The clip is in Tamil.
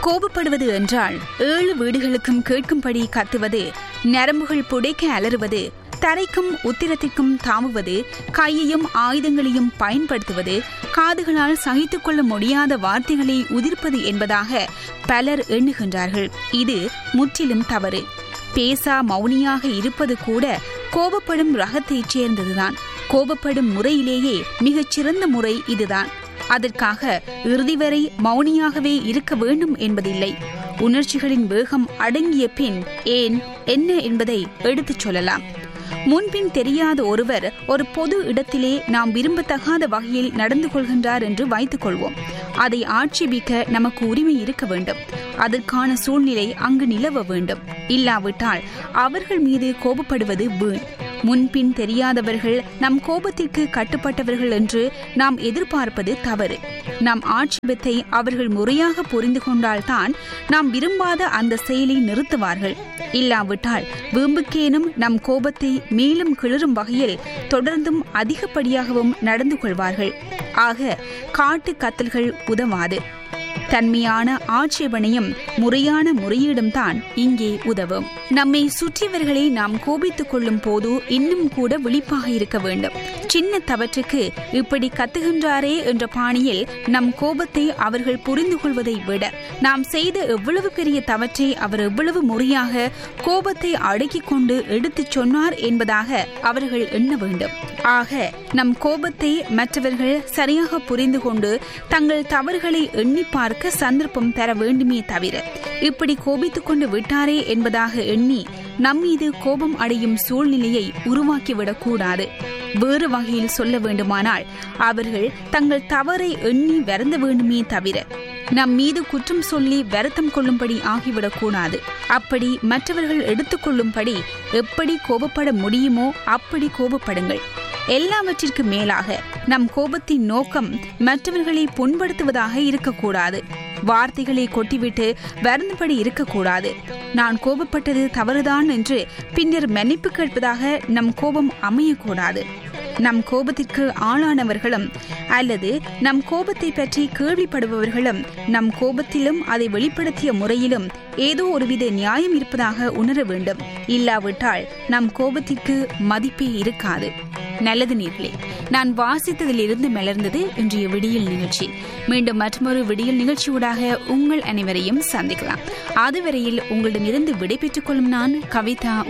கோபப்படுவது என்றால் ஏழு வீடுகளுக்கும் கேட்கும்படி கத்துவது நரம்புகள் புடைக்க அலறுவது தரைக்கும் உத்திரத்திற்கும் தாமுவது கையையும் ஆயுதங்களையும் பயன்படுத்துவது காதுகளால் சகித்துக் கொள்ள முடியாத வார்த்தைகளை உதிர்ப்பது என்பதாக பலர் எண்ணுகின்றார்கள் இது முற்றிலும் தவறு பேசா மௌனியாக இருப்பது கூட கோபப்படும் ரகத்தைச் சேர்ந்ததுதான் கோபப்படும் முறையிலேயே மிகச் சிறந்த முறை இதுதான் அதற்காக இறுதி வரை மௌனியாகவே இருக்க வேண்டும் என்பதில்லை உணர்ச்சிகளின் வேகம் அடங்கிய பின் ஏன் என்ன என்பதை எடுத்துச் சொல்லலாம் முன்பின் தெரியாத ஒருவர் ஒரு பொது இடத்திலே நாம் விரும்பத்தகாத வகையில் நடந்து கொள்கின்றார் என்று வைத்துக் கொள்வோம் அதை ஆட்சேபிக்க நமக்கு உரிமை இருக்க வேண்டும் அதற்கான சூழ்நிலை அங்கு நிலவ வேண்டும் இல்லாவிட்டால் அவர்கள் மீது கோபப்படுவது வீண் முன்பின் தெரியாதவர்கள் நம் கோபத்திற்கு கட்டுப்பட்டவர்கள் என்று நாம் எதிர்பார்ப்பது தவறு நம் ஆட்சேபத்தை அவர்கள் முறையாக புரிந்து கொண்டால்தான் நாம் விரும்பாத அந்த செயலை நிறுத்துவார்கள் இல்லாவிட்டால் வீம்புக்கேனும் நம் கோபத்தை மேலும் கிளறும் வகையில் தொடர்ந்தும் அதிகப்படியாகவும் நடந்து கொள்வார்கள் ஆக காட்டு கத்தல்கள் உதவாது தன்மையான ஆட்சேபனையும் முறையான முறையீடும் தான் இங்கே உதவும் நம்மை சுற்றியவர்களை நாம் கோபித்துக் கொள்ளும் போது இன்னும் கூட விழிப்பாக இருக்க வேண்டும் சின்ன தவற்றுக்கு இப்படி கத்துகின்றாரே என்ற பாணியில் நம் கோபத்தை அவர்கள் புரிந்து கொள்வதை விட நாம் செய்த எவ்வளவு பெரிய தவற்றை அவர் எவ்வளவு முறையாக கோபத்தை அடக்கிக் கொண்டு எடுத்துச் சொன்னார் என்பதாக அவர்கள் எண்ண வேண்டும் ஆக நம் கோபத்தை மற்றவர்கள் சரியாக புரிந்து கொண்டு தங்கள் தவறுகளை எண்ணி பார்க்க சந்தர்ப்பம் பெற வேண்டுமே தவிர இப்படி கோபித்துக் கொண்டு விட்டாரே என்பதாக எண்ணி நம்மீது கோபம் அடையும் சூழ்நிலையை உருவாக்கிவிடக் கூடாது வேறு வகையில் சொல்ல வேண்டுமானால் அவர்கள் தங்கள் தவறை எண்ணி வருந்த வேண்டுமே தவிர நம் மீது குற்றம் சொல்லி வருத்தம் கொள்ளும்படி ஆகிவிடக் கூடாது அப்படி மற்றவர்கள் எடுத்துக்கொள்ளும்படி எப்படி கோபப்பட முடியுமோ அப்படி கோபப்படுங்கள் எல்லாவற்றிற்கு மேலாக நம் கோபத்தின் நோக்கம் மற்றவர்களை புண்படுத்துவதாக இருக்கக்கூடாது வார்த்தைகளை கொட்டிவிட்டு வருந்தபடி இருக்கக்கூடாது நான் கோபப்பட்டது தவறுதான் என்று பின்னர் மன்னிப்பு கேட்பதாக நம் கோபம் அமையக்கூடாது நம் கோபத்திற்கு ஆளானவர்களும் அல்லது நம் கோபத்தை பற்றி கேள்விப்படுபவர்களும் நம் கோபத்திலும் அதை வெளிப்படுத்திய முறையிலும் ஏதோ ஒருவித நியாயம் இருப்பதாக உணர வேண்டும் இல்லாவிட்டால் நம் கோபத்திற்கு மதிப்பே இருக்காது நல்லது நீர்களே நான் வாசித்ததிலிருந்து மலர்ந்தது இன்றைய விடியல் நிகழ்ச்சி மீண்டும் மற்றொரு விடியல் நிகழ்ச்சியூடாக உங்கள் அனைவரையும் சந்திக்கலாம் அதுவரையில் உங்களிடமிருந்து விடைபெற்றுக் கொள்ளும் நான் கவிதா